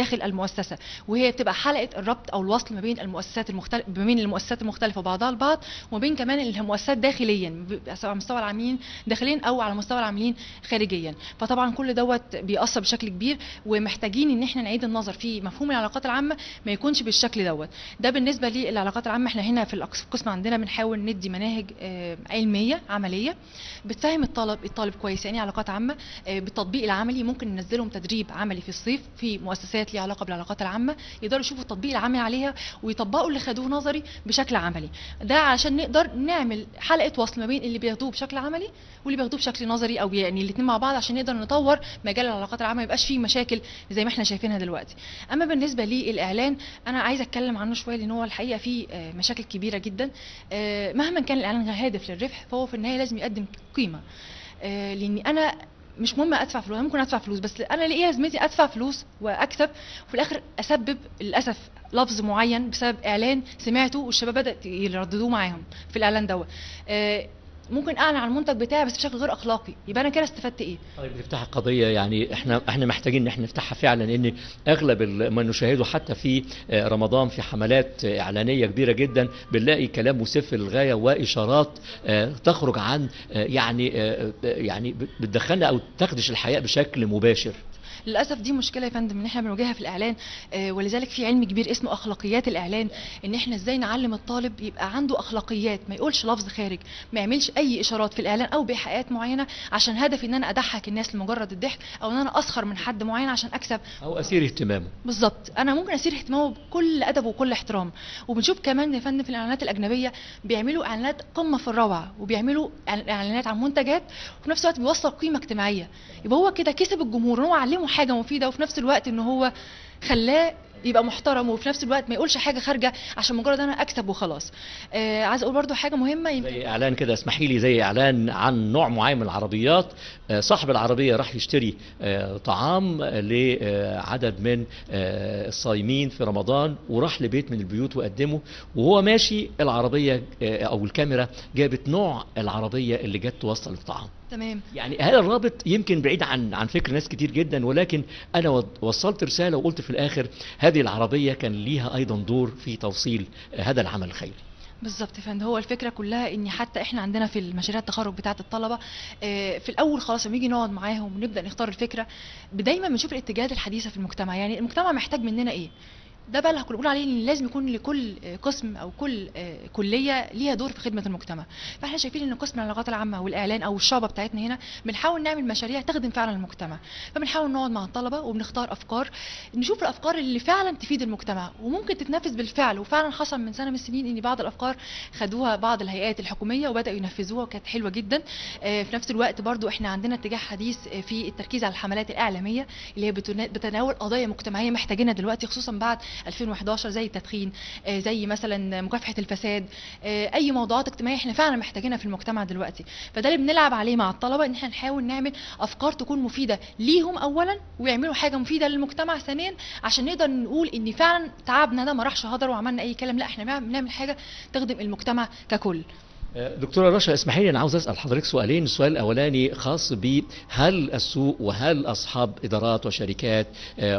المؤسسه وهي بتبقى حلقه الربط او الوصل ما بين المؤسسات المختلفه ما بين المؤسسات المختلفه بعضها البعض وما بين كمان المؤسسات داخليا بيبقى سواء على مستوى العاملين داخليا او على مستوى العاملين خارجيا فطبعا كل دوت بيأثر بشكل كبير ومحتاجين ان احنا نعيد النظر في مفهوم العلاقات العامه ما يكونش بالشكل دوت ده بالنسبه للعلاقات العامه احنا هنا في الأقس- القسم عندنا بنحاول ندي مناهج آه، علميه عمليه بتفهم الطالب الطالب كويس يعني إيه علاقات عامه آه، بالتطبيق العملي ممكن ننزلهم تدريب عملي في الصيف في مؤسسات ليها علاقه بالعلاقات العامه يقدروا يشوفوا التطبيق العملي عليها ويطبقوا اللي خدوه نظري بشكل عملي ده عشان نقدر نعمل حلقه وصل ما بين اللي بياخدوه بشكل عملي واللي بياخدوه بشكل نظري او يعني الاثنين مع بعض عشان نقدر نطور مجال العلاقات العامه ما يبقاش فيه مشاكل زي ما احنا شايفينها دلوقتي اما بالنسبه للاعلان انا عايزه اتكلم عنه شويه لان هو الحقيقه فيه آه، مشاكل كبيره جدا آه، مهما كان الاعلان هادف للربح فهو في النهايه لازم يقدم قيمه آه، لاني انا مش مهم ادفع فلوس أنا ممكن ادفع فلوس بس انا ليه لازمتي ادفع فلوس واكسب وفي الاخر اسبب للاسف لفظ معين بسبب اعلان سمعته والشباب بدات يرددوه معاهم في الاعلان دوت آه، ممكن اعلن عن المنتج بتاعي بس بشكل غير اخلاقي يبقى انا كده استفدت ايه طيب نفتح قضية يعني احنا احنا محتاجين ان احنا نفتحها فعلا ان اغلب ال- ما نشاهده حتى في آه، رمضان في حملات آه، اعلانية كبيرة جدا بنلاقي كلام مسف للغاية واشارات آه، تخرج عن آه، يعني آه، آه، يعني بت- بتدخلنا او تخدش الحياة بشكل مباشر للاسف دي مشكله يا فندم ان احنا بنواجهها في الاعلان آه، ولذلك في علم كبير اسمه اخلاقيات الاعلان ان احنا ازاي نعلم الطالب يبقى عنده اخلاقيات ما يقولش لفظ خارج ما يعملش اي اشارات في الاعلان او بايحاءات معينه عشان هدفي ان انا اضحك الناس لمجرد الضحك او ان انا اسخر من حد معين عشان اكسب او اسير اهتمامه بالظبط انا ممكن اسير اهتمامه بكل ادب وكل احترام وبنشوف كمان يا فندم في الاعلانات الاجنبيه بيعملوا اعلانات قمه في الروعه وبيعملوا إعلان- اعلانات عن منتجات وفي نفس الوقت بيوصل قيمه اجتماعيه يبقى هو كده كسب الجمهور ان هو علمه حاجه مفيده وفي نفس الوقت ان هو خلاه يبقى محترم وفي نفس الوقت ما يقولش حاجه خارجه عشان مجرد انا اكسب وخلاص آه عايز اقول برضو حاجه مهمه يمكن زي اعلان كده اسمحي لي زي اعلان عن نوع معين من العربيات آه، صاحب العربيه راح يشتري آه، طعام لعدد من آه، الصايمين في رمضان وراح لبيت من البيوت وقدمه وهو ماشي العربيه آه، او الكاميرا جابت نوع العربيه اللي جت توصل الطعام تمام يعني هذا الرابط يمكن بعيد عن عن فكر ناس كتير جدا ولكن انا و- وصلت رساله وقلت في الاخر هذه العربيه كان ليها ايضا دور في توصيل آه، هذا العمل الخيري بالظبط يا فندم هو الفكره كلها ان حتى احنا عندنا في المشاريع التخرج بتاعه الطلبه آه، في الاول خلاص لما نيجي نقعد معاهم ونبدا نختار الفكره دايما بنشوف الاتجاهات الحديثه في المجتمع يعني المجتمع محتاج مننا ايه ده بقى اللي كنا بنقول عليه ان لازم يكون لكل آه، قسم او كل آه، كليه ليها دور في خدمه المجتمع فاحنا شايفين ان قسم العلاقات العامه والاعلان او الشعبه بتاعتنا هنا بنحاول نعمل مشاريع تخدم فعلا المجتمع فبنحاول نقعد مع الطلبه وبنختار افكار نشوف الافكار اللي فعلا تفيد المجتمع وممكن تتنفذ بالفعل وفعلا حصل من سنه من السنين ان بعض الافكار خدوها بعض الهيئات الحكوميه وبداوا ينفذوها وكانت حلوه جدا آه، في نفس الوقت برضو احنا عندنا اتجاه حديث آه، في التركيز على الحملات الاعلاميه اللي هي بتنا- بتناول قضايا مجتمعيه محتاجينها دلوقتي خصوصا بعد 2011 زي التدخين آه، زي مثلا مكافحه الفساد آه، اي موضوعات اجتماعيه احنا فعلا محتاجينها في المجتمع دلوقتي فده اللي بنلعب عليه مع الطلبه ان احنا نحاول نعمل افكار تكون مفيده ليهم اولا ويعملوا حاجه مفيده للمجتمع ثانيا عشان نقدر نقول ان فعلا تعبنا ده ما راحش هدر وعملنا اي كلام لا احنا بنعمل بنعمل حاجه تخدم المجتمع ككل دكتورة رشا اسمحي لي انا عاوز اسال حضرتك سؤالين السؤال الاولاني خاص بهل السوق وهل اصحاب ادارات وشركات آه،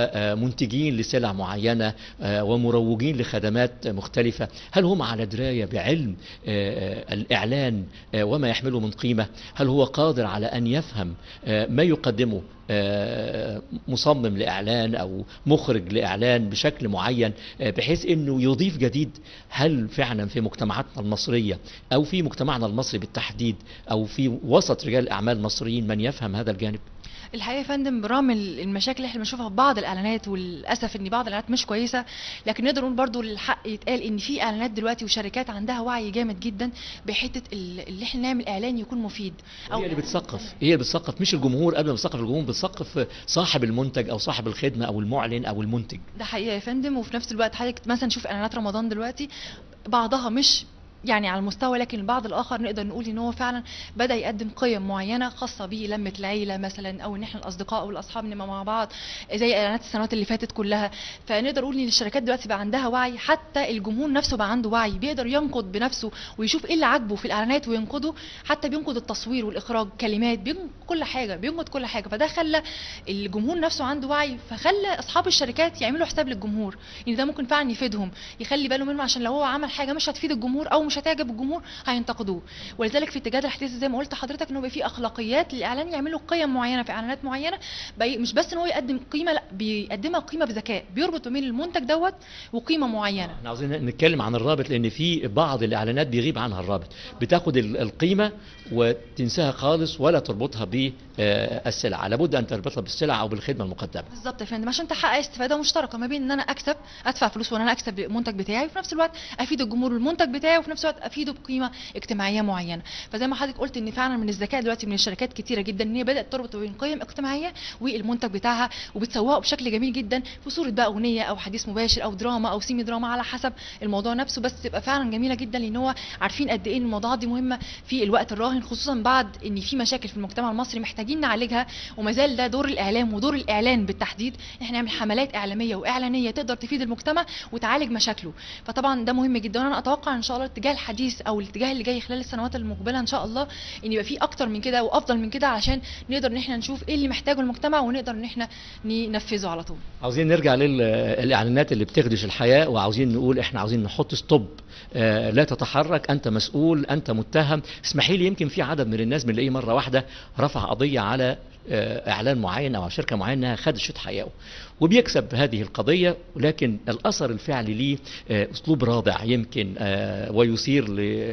ومنتجين لسلع معينه آه، ومروجين لخدمات مختلفه هل هم على درايه بعلم آه، الاعلان آه، وما يحمله من قيمه هل هو قادر على ان يفهم آه، ما يقدمه آه، مصمم لاعلان او مخرج لاعلان بشكل معين آه، بحيث انه يضيف جديد هل فعلا في مجتمعاتنا المصريه او في مجتمعنا المصري بالتحديد او في وسط رجال الاعمال المصريين من يفهم هذا الجانب الحقيقه يا فندم برغم ال- المشاكل اللي احنا بنشوفها في بعض الاعلانات وللاسف ان بعض الاعلانات مش كويسه لكن نقدر نقول برضو الحق يتقال ان في اعلانات دلوقتي وشركات عندها وعي جامد جدا بحته ال- اللي احنا نعمل اعلان يكون مفيد هي اللي بتثقف هي اللي بتثقف مش الجمهور قبل ما تثقف الجمهور بتثقف صاحب المنتج او صاحب الخدمه او المعلن او المنتج ده حقيقه يا فندم وفي نفس الوقت حضرتك مثلا شوف اعلانات رمضان دلوقتي بعضها مش يعني على المستوى لكن البعض الاخر نقدر نقول ان هو فعلا بدا يقدم قيم معينه خاصه بلمه العيله مثلا او ان احنا الاصدقاء والاصحاب نبقى مع بعض زي اعلانات السنوات اللي فاتت كلها فنقدر نقول ان الشركات دلوقتي بقى عندها وعي حتى الجمهور نفسه بقى عنده وعي بيقدر ينقد بنفسه ويشوف ايه اللي عاجبه في الاعلانات وينقده حتى بينقد التصوير والاخراج كلمات بينقد كل حاجه بينقد كل حاجه فده خلى الجمهور نفسه عنده وعي فخلى اصحاب الشركات يعملوا حساب للجمهور ان ده ممكن فعلا يفيدهم يخلي باله منه عشان لو هو عمل حاجه مش هتفيد الجمهور او مش هتعجب الجمهور هينتقدوه ولذلك في اتجاه الحديث زي ما قلت لحضرتك انه يبقى في اخلاقيات للاعلان يعملوا قيم معينه في اعلانات معينه بي مش بس ان هو يقدم قيمه لا بيقدمها قيمه بذكاء بيربط بين المنتج دوت وقيمه معينه احنا عاوزين نتكلم عن الرابط لان في بعض الاعلانات بيغيب عنها الرابط بتاخد ال- القيمه وتنساها خالص ولا تربطها بالسلعه لابد ان تربطها بالسلعه او بالخدمه المقدمه بالظبط يا فندم عشان تحقق استفاده مشتركه ما بين ان انا اكسب ادفع فلوس وان انا اكسب المنتج بتاعي وفي نفس الوقت افيد الجمهور بالمنتج بتاعي وفي نفس الوقت افيده بقيمه اجتماعيه معينه فزي ما حضرتك قلت ان فعلا من الذكاء دلوقتي من الشركات كتيره جدا ان هي بدات تربط بين قيم اجتماعيه والمنتج بتاعها وبتسوقه بشكل جميل جدا في صوره بقى اغنيه او حديث مباشر او دراما او سيمي دراما على حسب الموضوع نفسه بس تبقى فعلا جميله جدا لان هو عارفين قد ايه إن الموضوعات دي مهمه في الوقت الراهن خصوصا بعد ان في مشاكل في المجتمع المصري محتاجين نعالجها وما زال ده دور الاعلام ودور الاعلان بالتحديد احنا نعمل حملات اعلاميه واعلانيه تقدر تفيد المجتمع وتعالج مشاكله فطبعا ده مهم جدا وانا اتوقع ان شاء الله الاتجاه الحديث او الاتجاه اللي جاي خلال السنوات المقبله ان شاء الله ان يبقى في اكتر من كده وافضل من كده علشان نقدر ان احنا نشوف ايه اللي محتاجه المجتمع ونقدر ان احنا ننفذه على طول عاوزين نرجع للاعلانات اللي بتخدش الحياه وعاوزين نقول احنا عاوزين نحط ستوب آه، لا تتحرك انت مسؤول انت متهم اسمحي لي يمكن في عدد من الناس بنلاقيه مره واحده رفع قضيه على آه، اعلان معين او على شركه معينه انها خدشت حياه وبيكسب هذه القضيه ولكن الاثر الفعلي ليه آه، اسلوب رادع يمكن آه، ويثير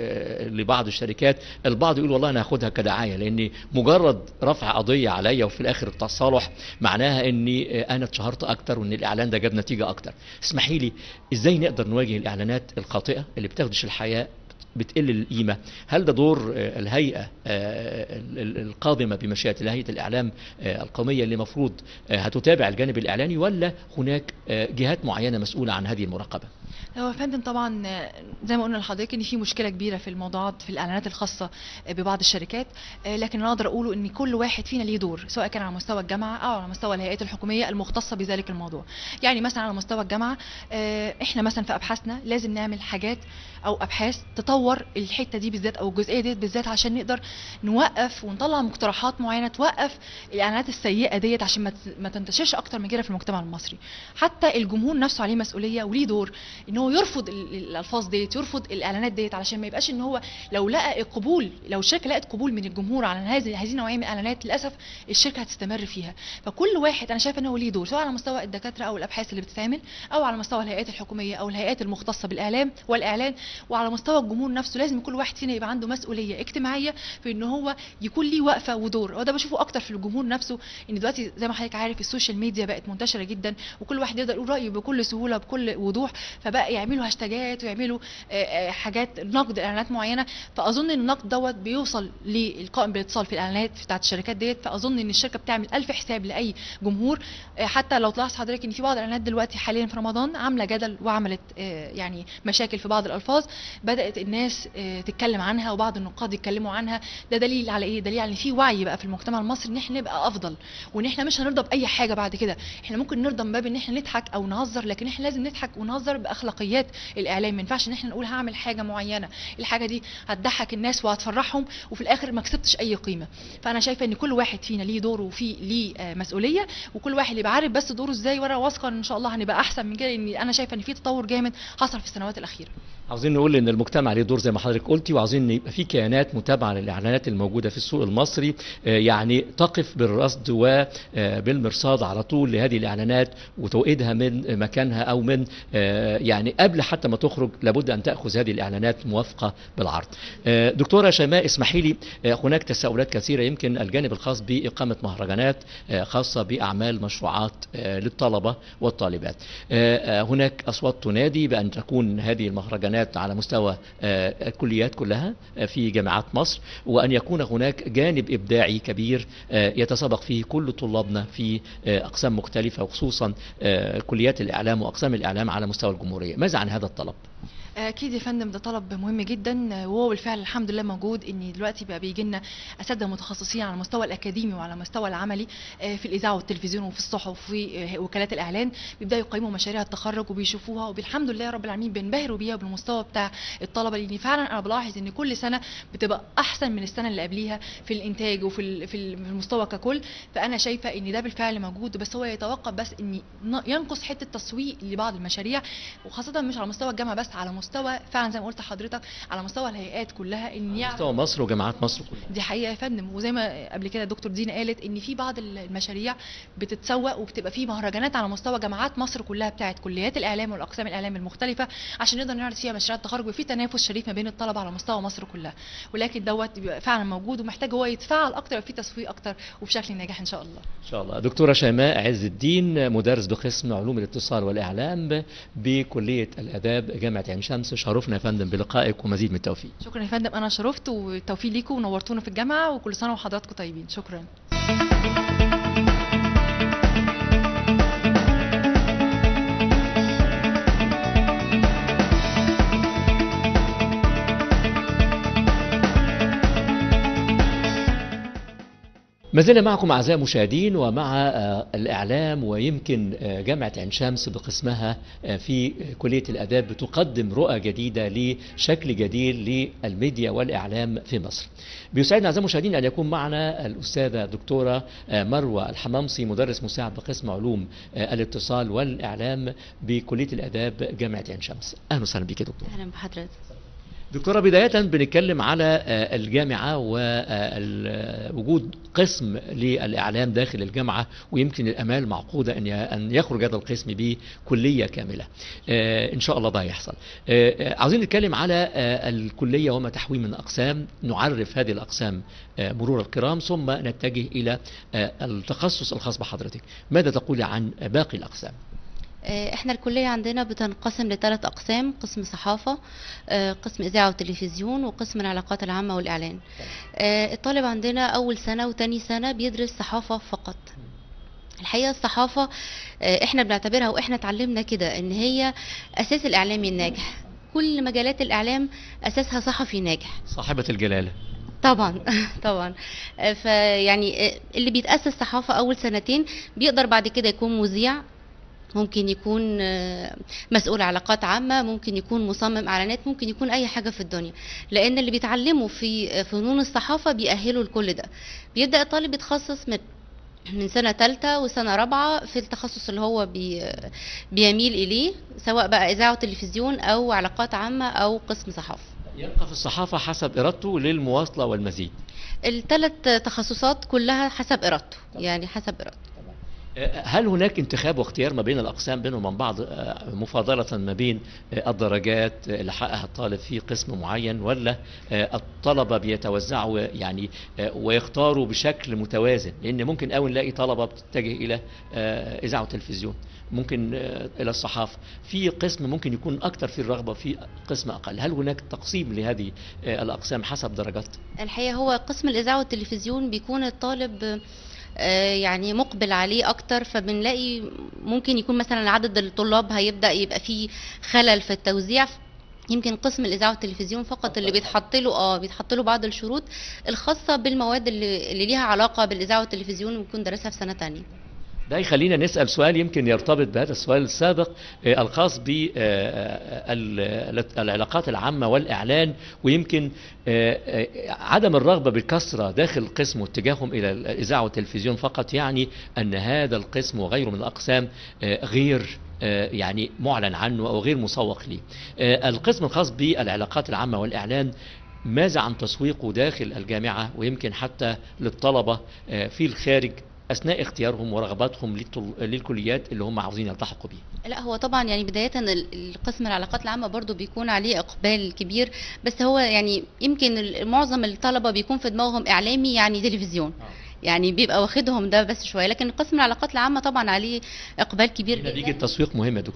ل- لبعض الشركات البعض يقول والله انا هاخدها كدعايه لان مجرد رفع قضيه عليا وفي الاخر التصالح معناها اني آه، انا اتشهرت اكتر وان الاعلان ده جاب نتيجه اكتر اسمحي لي ازاي نقدر نواجه الاعلانات الخاطئه اللي بتخدش الحياه بتقل القيمة هل ده دور آه، الهيئة آه، ال- ال- القادمة بمشيئة الله، هيئة الإعلام آه، القومية اللي مفروض آه، هتتابع الجانب الإعلاني ولا هناك آه، جهات معينة مسؤولة عن هذه المراقبة هو يا فندم طبعا آه، زي ما قلنا لحضرتك ان في مشكله كبيره في الموضوعات في الاعلانات الخاصه آه، ببعض الشركات آه، لكن انا اقدر اقوله ان كل واحد فينا ليه دور سواء كان على مستوى الجامعه او على مستوى الهيئات الحكوميه المختصه بذلك الموضوع يعني مثلا على مستوى الجامعه آه، احنا مثلا في ابحاثنا لازم نعمل حاجات او ابحاث تطور الحته دي بالذات او الجزئيه دي بالذات عشان نقدر نوقف ونطلع مقترحات معينه توقف الاعلانات السيئه ديت عشان ما ت- ما تنتشرش اكتر من كده في المجتمع المصري حتى الجمهور نفسه عليه مسؤوليه وليه دور ان هو يرفض ال- ال- الالفاظ ديت يرفض الاعلانات ديت علشان ما يبقاش ان هو لو لقى قبول لو الشركه لقت قبول من الجمهور على هذه هذه النوعيه من الاعلانات للاسف الشركه هتستمر فيها فكل واحد انا شايفه ان هو ليه دور سواء على مستوى الدكاتره او الابحاث اللي بتتعمل او على مستوى الهيئات الحكوميه او الهيئات المختصه بالاعلام والاعلان وعلى مستوى الجمهور نفسه لازم كل واحد فينا يبقى عنده مسؤوليه اجتماعيه في ان هو يكون ليه وقفه ودور وده بشوفه اكتر في الجمهور نفسه ان دلوقتي زي ما حضرتك عارف السوشيال ميديا بقت منتشره جدا وكل واحد يقدر يقول رايه بكل سهوله بكل وضوح فبقى يعملوا هاشتاجات ويعملوا آه، آه، حاجات نقد اعلانات معينه فاظن ان النقد دوت بيوصل للقائم بالاتصال في الاعلانات بتاعت الشركات ديت فاظن ان الشركه بتعمل الف حساب لاي جمهور آه، حتى لو تلاحظ حضرتك ان في بعض الاعلانات دلوقتي حاليا في رمضان عامله جدل وعملت آه، يعني مشاكل في بعض الالفاظ بدات الناس آه، تتكلم عنها وبعض النقاد يتكلموا عنها ده دليل على ايه دليل على ان في وعي بقى في المجتمع المصري ان احنا نبقى افضل وان احنا مش هنرضى باي حاجه بعد كده احنا ممكن نرضى من باب ان احنا نضحك او نهزر لكن احنا لازم نضحك ونهزر باخلاقيات الاعلام ما ينفعش ان احنا نقول هعمل حاجه معينه الحاجه دي هتضحك الناس وهتفرحهم وفي الاخر ما كسبتش اي قيمه فانا شايفه ان كل واحد فينا ليه دوره وفي ليه آه، مسؤوليه وكل واحد يبقى عارف بس دوره ازاي وانا واثقه ان شاء الله هنبقى احسن من كده لان انا شايفه ان في تطور جامد حصل في السنوات الاخيره عاوزين نقول ان المجتمع ليه دور زي ما حضرتك قلتي وعاوزين يبقى في كيانات متابعه للاعلانات الموجوده في السوق المصري آه، يعني تقف بالرصد وبالمرصاد على طول لهذه الاعلانات وتوقيدها من مكانها او من آه، يعني قبل حتى ما تخرج لابد ان تاخذ هذه الاعلانات موافقه بالعرض. آه، دكتوره شيماء اسمحي لي آه، هناك تساؤلات كثيره يمكن الجانب الخاص باقامه مهرجانات آه، خاصه باعمال مشروعات آه، للطلبه والطالبات. آه، آه، هناك اصوات تنادي بان تكون هذه المهرجانات على مستوى آه، الكليات كلها آه، في جامعات مصر وان يكون هناك جانب ابداعي كبير آه، يتسابق فيه كل طلابنا في آه، اقسام مختلفه وخصوصا آه، كليات الاعلام واقسام الاعلام على مستوى الجمهوريه. ماذا عن هذا الطلب؟ اكيد يا فندم ده طلب مهم جدا وهو بالفعل الحمد لله موجود ان دلوقتي بقى بيجي لنا اساتذه متخصصين على المستوى الاكاديمي وعلى المستوى العملي آه، في الاذاعه والتلفزيون وفي الصحف وفي آه، وكالات الاعلان بيبداوا يقيموا مشاريع التخرج وبيشوفوها وبالحمد لله رب العالمين بينبهروا بيها بالمستوى بتاع الطلبه لان فعلا انا بلاحظ ان كل سنه بتبقى احسن من السنه اللي قبليها في الانتاج وفي ال- في ال- في المستوى ككل فانا شايفه ان ده بالفعل موجود بس هو يتوقف بس ان ن- ينقص حته تسويق لبعض المشاريع وخاصه مش على مستوى الجامعه بس على مستوى فعلا زي ما قلت لحضرتك على مستوى الهيئات كلها ان يعرف مستوى مصر وجامعات مصر كلها دي حقيقه يا فندم وزي ما قبل كده دكتور دينا قالت ان في بعض المشاريع بتتسوق وبتبقى في مهرجانات على مستوى جامعات مصر كلها بتاعت كليات الاعلام والاقسام الاعلام المختلفه عشان نقدر نعرض فيها مشاريع التخرج وفي تنافس شريف ما بين الطلبه على مستوى مصر كلها ولكن دوت بيبقى فعلا موجود ومحتاج هو يتفاعل اكتر وفي تسويق اكتر وبشكل ناجح ان شاء الله ان شاء الله دكتوره شيماء عز الدين مدرس بقسم علوم الاتصال والاعلام بكليه الاداب جامعه عين شمس شرفنا يا فندم بلقائك ومزيد من التوفيق شكرا يا فندم انا شرفت والتوفيق ليكم ونورتونا في الجامعه وكل سنه وحضراتكم طيبين شكرا ما زلنا معكم أعزائي المشاهدين ومع آه، الإعلام ويمكن آه، جامعة عين شمس بقسمها آه، في كلية الآداب بتقدم رؤى جديدة لشكل جديد للميديا والإعلام في مصر. بيسعدنا أعزائي المشاهدين أن يكون معنا الأستاذة الدكتورة آه، مروة الحمامصي مدرس مساعد بقسم علوم آه، الاتصال والإعلام بكلية الآداب جامعة عين شمس. أهلا وسهلا بك يا دكتور. اهلا بحضرتك دكتورة بداية بنتكلم على آه، الجامعة ووجود قسم للإعلام داخل الجامعة ويمكن الأمال معقودة أن ي- أن يخرج هذا القسم بكلية كاملة آه، إن شاء الله ده يحصل آه، آه، عاوزين نتكلم على آه، الكلية وما تحويه من أقسام نعرف هذه الأقسام آه، مرور الكرام ثم نتجه إلى آه، التخصص الخاص بحضرتك ماذا تقولي عن باقي الأقسام آه، احنا الكلية عندنا بتنقسم لثلاث اقسام قسم صحافة آه، قسم اذاعة وتلفزيون وقسم العلاقات العامة والاعلان آه، الطالب عندنا اول سنة وتاني سنة بيدرس صحافة فقط الحقيقة الصحافة آه، احنا بنعتبرها واحنا اتعلمنا كده ان هي اساس الاعلامي الناجح كل مجالات الاعلام اساسها صحفي ناجح صاحبة الجلالة طبعا طبعا آه، فيعني آه، اللي بيتأسس صحافة أول سنتين بيقدر بعد كده يكون مذيع ممكن يكون آه، مسؤول علاقات عامة ممكن يكون مصمم إعلانات ممكن يكون أي حاجة في الدنيا لأن اللي بيتعلموا في آه، فنون الصحافة بيأهلوا لكل ده بيبدأ الطالب يتخصص من من سنة تالتة وسنة رابعة في التخصص اللي هو بي بيميل إليه سواء بقى إذاعة وتلفزيون أو علاقات عامة أو قسم صحافة يبقى في الصحافة حسب إرادته للمواصلة والمزيد الثلاث تخصصات كلها حسب إرادته يعني حسب إرادته هل هناك انتخاب واختيار ما بين الأقسام بينهم من بعض آه، مفاضلة ما بين آه، الدرجات اللي حققها الطالب في قسم معين ولا آه، الطلبة بيتوزعوا يعني آه، ويختاروا بشكل متوازن لأن ممكن أول نلاقي طلبة بتتجه إلى آه، إذاعة وتلفزيون ممكن آه، إلى الصحافة في قسم ممكن يكون أكثر في الرغبة في قسم أقل هل هناك تقسيم لهذه آه، الأقسام حسب درجات الحقيقة هو قسم الإذاعة والتلفزيون بيكون الطالب آه، يعني مقبل عليه أكتر فبنلاقي ممكن يكون مثلا عدد الطلاب هيبدأ يبقى فيه خلل في التوزيع يمكن قسم الإذاعة والتلفزيون فقط اللي بيتحط له اه بيتحط له بعض الشروط الخاصة بالمواد اللي, اللي ليها علاقة بالإذاعة والتلفزيون ويكون درسها في سنة تانية ده يخلينا نسأل سؤال يمكن يرتبط بهذا السؤال السابق آه، الخاص بالعلاقات العامة والإعلان ويمكن آه، آه، عدم الرغبة بالكثرة داخل القسم واتجاههم إلى الإذاعة والتلفزيون فقط يعني أن هذا القسم وغيره من الأقسام آه، غير آه، يعني معلن عنه أو غير مسوق ليه آه، القسم الخاص بالعلاقات العامة والإعلان ماذا عن تسويقه داخل الجامعة ويمكن حتى للطلبة آه، في الخارج اثناء اختيارهم ورغباتهم للطل- للكليات اللي هم عاوزين يلتحقوا بيها لا هو طبعا يعني بداية ال- القسم العلاقات العامة برضو بيكون عليه إقبال كبير بس هو يعني يمكن ال- معظم الطلبة بيكون في دماغهم إعلامي يعني تلفزيون يعني بيبقى واخدهم ده بس شوية لكن قسم العلاقات العامة طبعا عليه إقبال كبير هنا بيجي جدا التسويق مهم يا دكتور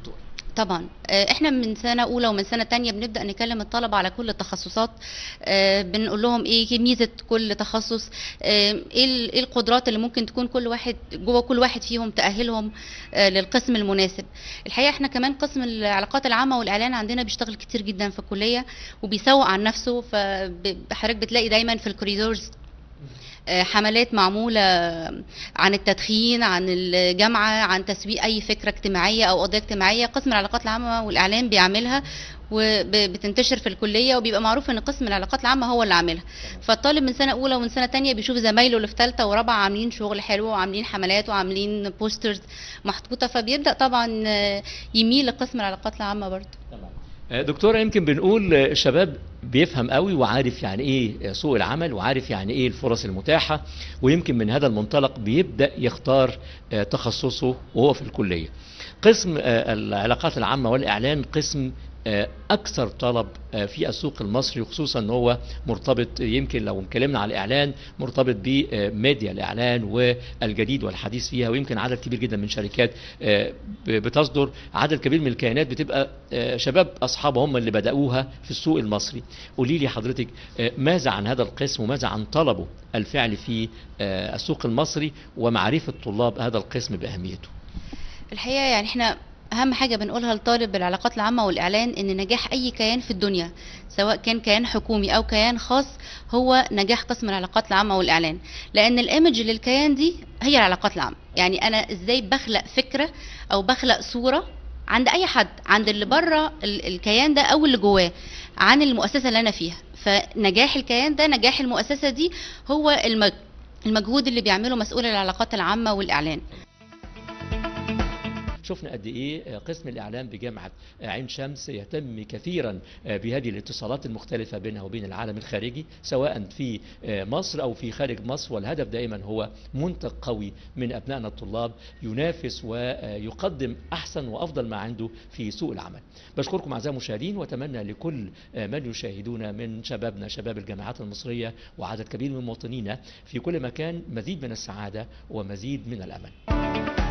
طبعا آه، احنا من سنه اولى ومن سنه تانية بنبدا نكلم الطلبه على كل التخصصات آه، بنقول لهم ايه ميزه كل تخصص آه، ايه ال- إيه القدرات اللي ممكن تكون كل واحد جوه كل واحد فيهم تاهلهم آه، للقسم المناسب الحقيقه احنا كمان قسم العلاقات العامه والاعلان عندنا بيشتغل كتير جدا في الكليه وبيسوق عن نفسه فحضرتك بتلاقي دايما في الكوريدورز آه، حملات معمولة عن التدخين عن الجامعة عن تسويق أي فكرة اجتماعية أو قضية اجتماعية قسم العلاقات العامة والإعلام بيعملها وبتنتشر في الكلية وبيبقى معروف إن قسم العلاقات العامة هو اللي عاملها فالطالب من سنة أولى ومن سنة تانية بيشوف زمايله اللي في تالتة ورابعة عاملين شغل حلو وعاملين حملات وعاملين بوسترز محطوطة فبيبدأ طبعا آه، يميل لقسم العلاقات العامة برضه آه، دكتورة يمكن بنقول آه، الشباب بيفهم قوي وعارف يعني ايه آه، سوق العمل وعارف يعني ايه الفرص المتاحة ويمكن من هذا المنطلق بيبدأ يختار آه، تخصصه وهو في الكلية قسم آه، العلاقات العامة والإعلان قسم آه، أكثر طلب آه، في السوق المصري وخصوصا أن هو مرتبط يمكن لو اتكلمنا على الإعلان مرتبط بميديا الإعلان والجديد والحديث فيها ويمكن عدد كبير جدا من شركات آه، ب- بتصدر عدد كبير من الكيانات بتبقى آه، شباب أصحابها هم اللي بدأوها في السوق المصري قولي لي حضرتك آه، ماذا عن هذا القسم وماذا عن طلبه الفعلي في آه، السوق المصري ومعرفة طلاب هذا القسم بأهميته الحقيقة يعني احنا أهم حاجة بنقولها لطالب العلاقات العامة والإعلان إن نجاح أي كيان في الدنيا سواء كان كيان حكومي أو كيان خاص هو نجاح قسم العلاقات العامة والإعلان لأن الإيمج للكيان دي هي العلاقات العامة يعني أنا إزاي بخلق فكرة أو بخلق صورة عند أي حد عند اللي بره ال- الكيان ده أو اللي جواه عن المؤسسة اللي أنا فيها فنجاح الكيان ده نجاح المؤسسة دي هو المج... المجهود اللي بيعمله مسؤول العلاقات العامة والإعلان شفنا قد ايه قسم الاعلام بجامعه عين شمس يهتم كثيرا بهذه الاتصالات المختلفه بينها وبين العالم الخارجي سواء في مصر او في خارج مصر والهدف دائما هو منتج قوي من ابنائنا الطلاب ينافس ويقدم احسن وافضل ما عنده في سوق العمل. بشكركم اعزائي المشاهدين واتمنى لكل من يشاهدون من شبابنا شباب الجامعات المصريه وعدد كبير من مواطنينا في كل مكان مزيد من السعاده ومزيد من الامل.